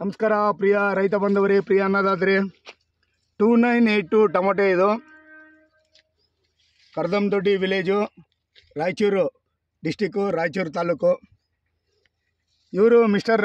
ನಮಸ್ಕಾರ ಪ್ರಿಯ ರೈತ ಬಂಧುವರೇ ಪ್ರಿಯ ಅನ್ನದಾದ್ರಿ two nine eight to tomato ಇದು ಕರ್ದಮ್ದೊಡ್ಡಿ ವಿಲೇಜು ರಾಯಚೂರು ಡಿಸ್ಟಿಕ್ಕು ರಾಯಚೂರು ತಾಲೂಕು ಇವರು ಮಿಸ್ಟರ್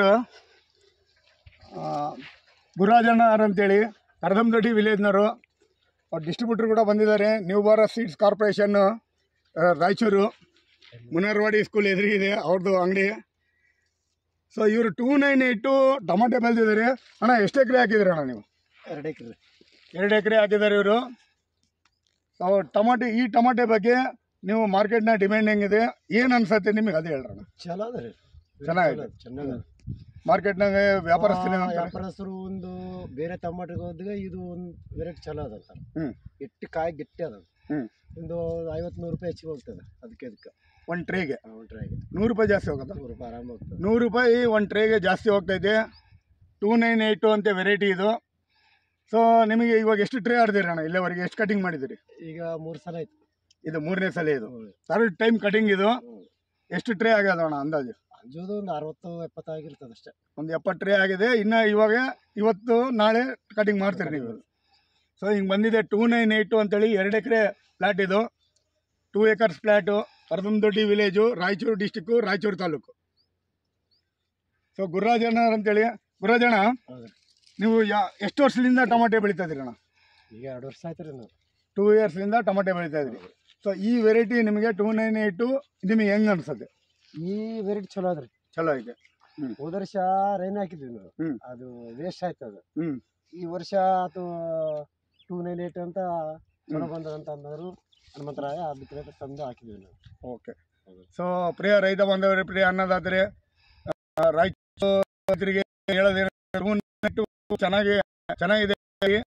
ಗುರುರಾಜಣ್ಣರ್ ಅಂತೇಳಿ ಕರ್ದಮ್ದೊಡ್ಡಿ ವಿಲೇಜ್ನವರು ಡಿಸ್ಟ್ರಿಬ್ಯೂಟ್ರ್ ಕೂಡ ಬಂದಿದ್ದಾರೆ new Bharat seeds corporation Raichur Munarwadi school ಎದುರಿಗಿದೆ ಅವ್ರದ್ದು ಅಂಗಡಿ ಸೊ ಇವರು ಟೂ ನೈನ್ ಏಯ್ಟು ಟೊಮೊಟೊ ಬೆಳೆದಿದ್ದಾರೆ ಅಣ್ಣ ಎಷ್ಟು ಎಕರೆ ಹಾಕಿದ್ದೀರಿ ಅಣ್ಣ ನೀವು ಎರಡು ಎಕರೆ ಎರಡು ಎಕರೆ ಹಾಕಿದ್ದಾರೆ ಇವರು ಸೊ ಟೊಮೊಟೊ ಈ ಟೊಮೊಟೊ ಬಗ್ಗೆ ನೀವು ಮಾರ್ಕೆಟ್ನ ಡಿಮ್ಯಾಂಡ್ ಹೆಂಗಿದೆ ಏನು ಅನ್ಸತ್ತೆ ನಿಮಗೆ ಅದೇ ಹೇಳ್ರಣ್ಣ ಚಲೋ ಅದ ರೀ ಚೆನ್ನಾಗಿದೆ. ಚೆನ್ನಾಗ ಮಾರ್ಕೆಟ್ನಾಗ ವ್ಯಾಪಾರಸ್ಥರು ಏನಂತಾರೆ ವ್ಯಾಪಾರಸ್ಥರು ಒಂದು ಬೇರೆ ಟಮಾಟಿಗೆ ಹೋದಾಗ ಇದು ಒಂದು ವೆರೈಟಿ ಚಲೋ ಅದ ಅಂತ ಹ್ಞೂ ಗಟ್ಟಿ ಕಾಯಿ ಗಟ್ಟಿ ಅದ ಹ್ಞೂ ಒಂದು ಐವತ್ತು ನೂರು ರೂಪಾಯಿ ಹೆಚ್ಚಿಗೆ ಹೋಗ್ತದೆ ಅದಕ್ಕೆ ಅದಕ್ಕೆ ಒಂದು ಟ್ರೇಗೆ ಒಂದು ಟ್ರೈಗೆ ನೂರು ರೂಪಾಯಿ ಜಾಸ್ತಿ ಹೋಗುತ್ತಾ ನೂರು ರೂಪಾಯಿ ಆರಾಮ ಹೋಗ್ತದೆ ನೂರು ರೂಪಾಯಿ ಒಂದು ಟ್ರೇಗೆ ಜಾಸ್ತಿ ಹೋಗ್ತೈತೆ ಟೂ ನೈನ್ ಏಯ್ಟು ಅಂತ ವೆರೈಟಿ ಇದು ಸೊ ನಿಮಗೆ ಇವಾಗ ಎಷ್ಟು ಟ್ರೇ ಆಡ್ತೀರಿ ಅಣ್ಣ ಇಲ್ಲಿವರೆಗೆ ಎಷ್ಟು ಕಟಿಂಗ್ ಮಾಡಿದ್ದೀರಿ ಈಗ ಮೂರು ಸಲ ಆಯ್ತು ಇದು ಮೂರನೇ ಸಲ ಇದು ಹ್ಮ್. ಥರ್ಡ್ ಟೈಮ್ ಕಟಿಂಗ್ ಇದು ಹ್ಮ್. ಎಷ್ಟು ಟ್ರೇ ಆಗ್ಯದ ಅಣ್ಣ ಅಂದಾಜು ಅಂಜೋದು ಒಂದು ಅರವತ್ತು ಎಪ್ಪತ್ತು ಆಗಿರ್ತದೆ ಅಷ್ಟೇ ಒಂದು ಎಪ್ಪತ್ತು ಟ್ರೇ ಆಗಿದೆ ಇನ್ನು ಇವಾಗ ಇವತ್ತು ನಾಳೆ ಕಟಿಂಗ್ ಮಾಡ್ತೀರಿ ನೀವು ಸೊ ಹಿಂಗೆ ಬಂದಿದೆ ಟೂ ನೈನ್ ಏಯ್ಟು ಅಂತೇಳಿ ಎರಡು ಎಕರೆ ಪ್ಲ್ಯಾಟ್ ಇದು two acres plot Kardamadoddi village Raichur district Raichur taluk so Gururajanna ಅಂತೇಳಿ ಗುರುರಾಜಣ್ಣ ಹೌದು ನೀವು ಯಾ ಎಷ್ಟು ವರ್ಷದಿಂದ ಟೊಮಾಟೊ ಬೆಳೀತಾ ಇದ್ದೀರಿ ಅಣ್ಣ ಈಗ ಎರಡು ವರ್ಷ ಆಯ್ತು ರೀ ನಾವು ಟೂ ಇಯರ್ಸ್ಲಿಂದ ಟೊಮಾಟೊ ಬೆಳೀತಾ ಇದ್ರಿ ಸೊ ಈ ವೆರೈಟಿ ನಿಮಗೆ ಟೂ ನೈನ್ ಏಯ್ಟು ನಿಮಗೆ ಹೆಂಗೆ ಅನ್ಸುತ್ತೆ ಈ ವೆರೈಟಿ ಚಲೋ ಅದ್ರಿ ಚಲೋ ಐತೆ ಹ್ಞೂ ಹೋದ ವರ್ಷ ರೈನ್ ಹಾಕಿದ್ವಿ ನಾವು ಹ್ಞೂ ಅದು ವೇಸ್ಟ್ ಆಯ್ತು ಅದು ಹ್ಞೂ ಈ ವರ್ಷ ಅದು ಟೂ ನೈನ್ ಏಟ್ ಅಂತ ಚಲೋ ಬಂದದಂತ ಅಂದರು ಹನುಮಂತರಾಯ ಅದಕ್ಕೆ ತಂದು ಹಾಕಿದ್ವಿ ನಾವು ಓಕೆ ಹೌದು. ಸೊ ಪ್ರಿಯ ರೈತ ಬಾಂಧವರೇ ಪ್ರಿಯ ಅನ್ನದಾತರೆ ಆ, ರಾಯಚೂರಿಗೆ ಹೇಳೋದೇನು ಚೆನ್ನಾಗಿ ಚೆನ್ನಾಗಿದೆ